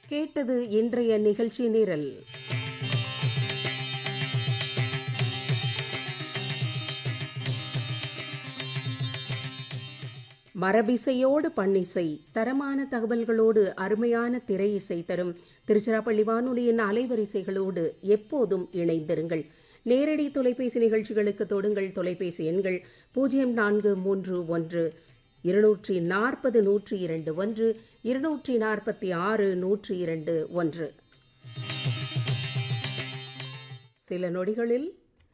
கேட்டது இன்றைய நிகழ்ச்சி நிரல் மரபிசையோடு பண்ணிசை தரமான தகவல்களோடு அருமையான திரை இசை தரும் திருச்சிராப்பள்ளி வானொலியின் அலைவரிசைகளோடு எப்போதும் இணைந்திருங்கள் நேரடி தொலைபேசி நிகழ்ச்சிகளுக்கு தொடுங்கள் தொலைபேசி எண்கள் பூஜ்ஜியம் நான்கு மூன்று ஒன்று இருநூற்றி நாற்பது நூற்றி இரண்டு ஒன்று இருநூற்றி நாற்பத்தி ஆறு நூற்றி இரண்டு ஒன்று சில நொடிகளில்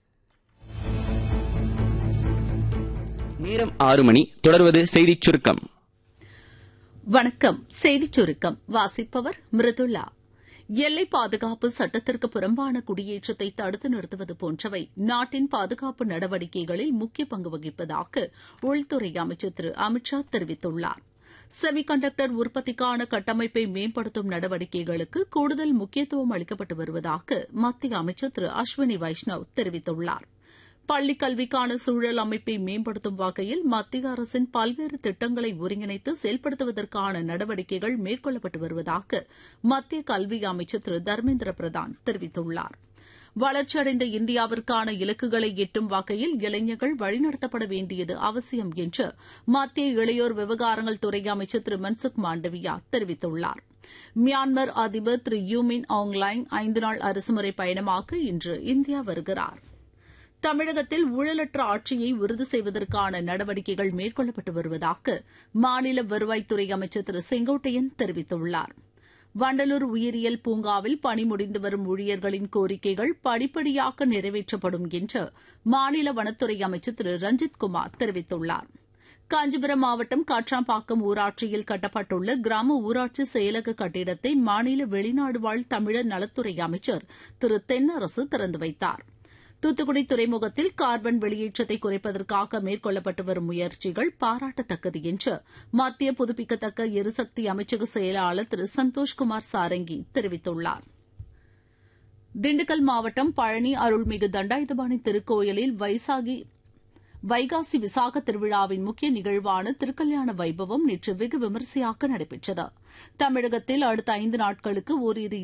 நேரம் ஆறு மணி தொடர்வது செய்திச் சுருக்கம் வணக்கம் செய்திச் சுருக்கம் வாசிப்பவர் மிருதுல்லா எல்லை பாதுகாப்பு சட்டத்திற்கு புறம்பான குடியேற்றத்தை தடுத்து நிறுத்துவது போன்றவை நாட்டின் பாதுகாப்பு நடவடிக்கைகளில் முக்கிய பங்கு வகிப்பதாக உள்துறை அமைச்சர் திரு அமித் ஷா தெரிவித்துள்ளார் செமிகண்டக்டர் உற்பத்திக்கான கட்டமைப்பை மேம்படுத்தும் நடவடிக்கைகளுக்கு கூடுதல் முக்கியத்துவம் அளிக்கப்பட்டு வருவதாக மத்திய அமைச்சர் திரு அஸ்வினி வைஷ்ணவ் தெரிவித்துள்ளாா் பள்ளிக் கல்விக்கான சூழல் அமைப்பை மேம்படுத்தும் வகையில் மத்திய அரசின் பல்வேறு திட்டங்களை ஒருங்கிணைத்து செயல்படுத்துவதற்கான நடவடிக்கைகள் மேற்கொள்ளப்பட்டு வருவதாக மத்திய கல்வி அமைச்சர் திரு தர்மேந்திர பிரதான் தெரிவித்துள்ளார் வளர்ச்சியடைந்த இந்தியாவிற்கான இலக்குகளை எட்டும் வகையில் இளைஞர்கள் வழிநடத்தப்பட வேண்டியது அவசியம் என்று மத்திய இளையோர் விவகாரங்கள் துறை அமைச்சர் திரு மன்சுக் மாண்டவியா தெரிவித்துள்ளார் மியான்மர் அதிபர் திரு யூமின் ஆங்லைங் ஐந்து நாள் அரசுமுறை பயணமாக இன்று இந்தியா வருகிறாா் தமிழகத்தில் ஊழலற்ற ஆட்சியை உறுதி செய்வதற்கான நடவடிக்கைகள் மேற்கொள்ளப்பட்டு வருவதாக மாநில வருவாய்த்துறை அமைச்சர் திரு செங்கோட்டையன் தெரிவித்துள்ளார் வண்டலூர் உயிரியல் பூங்காவில் பணி முடிந்து வரும் ஊழியர்களின் கோரிக்கைகள் படிப்படியாக நிறைவேற்றப்படும் என்று மாநில வனத்துறை அமைச்சர் திரு ரஞ்சித் குமார் தெரிவித்துள்ளார் காஞ்சிபுரம் மாவட்டம் காட்ராம்பாக்கம் ஊராட்சியில் கட்டப்பட்டுள்ள கிராம ஊராட்சி செயலக கட்டிடத்தை மாநில வெளிநாடு வாழ் தமிழர் நலத்துறை அமைச்சர் திரு தென்னரசு திறந்து வைத்தாா் தூத்துக்குடி துறைமுகத்தில் கார்பன் வெளியேற்றத்தை குறைப்பதற்காக மேற்கொள்ளப்பட்டு வரும் முயற்சிகள் பாராட்டத்தக்கது என்று மத்திய புதுப்பிக்கத்தக்க எரிசக்தி அமைச்சக செயலாளர் திரு சந்தோஷ்குமார் சாரங்கி தெரிவித்துள்ளார் திண்டுக்கல் மாவட்டம் பழனி அருள்மிகு தண்டாயுதபாணி திருக்கோயிலில் வைசாகி வைகாசி விசாக திருவிழாவின் முக்கிய நிகழ்வான திருக்கல்யாண வைபவம் நேற்று வெகு விமரிசையாக நடைபெற்றது தமிழகத்தில் அடுத்த ஐந்து நாட்களுக்கு ஓரிரு